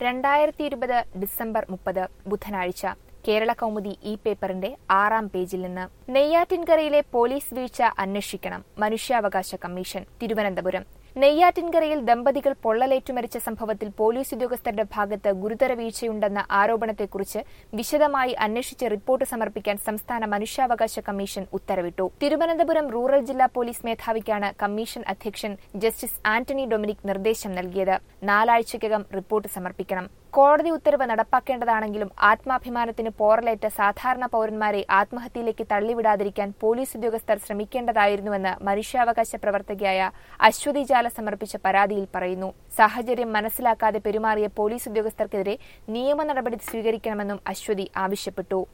രണ്ടായിരത്തി ഇരുപത് ഡിസംബർ മുപ്പത് ബുധനാഴ്ച കേരള കൗമുദി ഈ പേപ്പറിന്റെ ആറാം പേജിൽ നിന്ന് നെയ്യാറ്റിൻകരയിലെ പോലീസ് വീഴ്ച അന്വേഷിക്കണം മനുഷ്യാവകാശ കമ്മീഷൻ തിരുവനന്തപുരം നെയ്യാറ്റിൻകരയിൽ ദമ്പതികൾ പൊള്ളലേറ്റു മരിച്ച സംഭവത്തിൽ പോലീസ് ഉദ്യോഗസ്ഥരുടെ ഭാഗത്ത് ഗുരുതര വീഴ്ചയുണ്ടെന്ന ആരോപണത്തെക്കുറിച്ച് വിശദമായി അന്വേഷിച്ച് റിപ്പോർട്ട് സമർപ്പിക്കാൻ സംസ്ഥാന മനുഷ്യാവകാശ കമ്മീഷൻ ഉത്തരവിട്ടു തിരുവനന്തപുരം റൂറൽ ജില്ലാ പോലീസ് മേധാവിക്കാണ് കമ്മീഷൻ അധ്യക്ഷൻ ജസ്റ്റിസ് ആന്റണി ഡൊമിനിക് നിർദ്ദേശം നൽകിയത് നാലാഴ്ചയ്ക്കകം റിപ്പോർട്ട് സമർപ്പിക്കണം കോടതി ഉത്തരവ് നടപ്പാക്കേണ്ടതാണെങ്കിലും ആത്മാഭിമാനത്തിന് പോറലേറ്റ സാധാരണ പൌരന്മാരെ ആത്മഹത്യയിലേക്ക് തള്ളിവിടാതിരിക്കാൻ പോലീസ് ഉദ്യോഗസ്ഥർ ശ്രമിക്കേണ്ടതായിരുന്നുവെന്ന് മനുഷ്യാവകാശ പ്രവർത്തകയായ അശ്വതി ജാല സമർപ്പിച്ച പരാതിയിൽ പറയുന്നു സാഹചര്യം മനസ്സിലാക്കാതെ പെരുമാറിയ പോലീസ് ഉദ്യോഗസ്ഥർക്കെതിരെ നിയമ നടപടി സ്വീകരിക്കണമെന്നും അശ്വതി ആവശ്യപ്പെട്ടു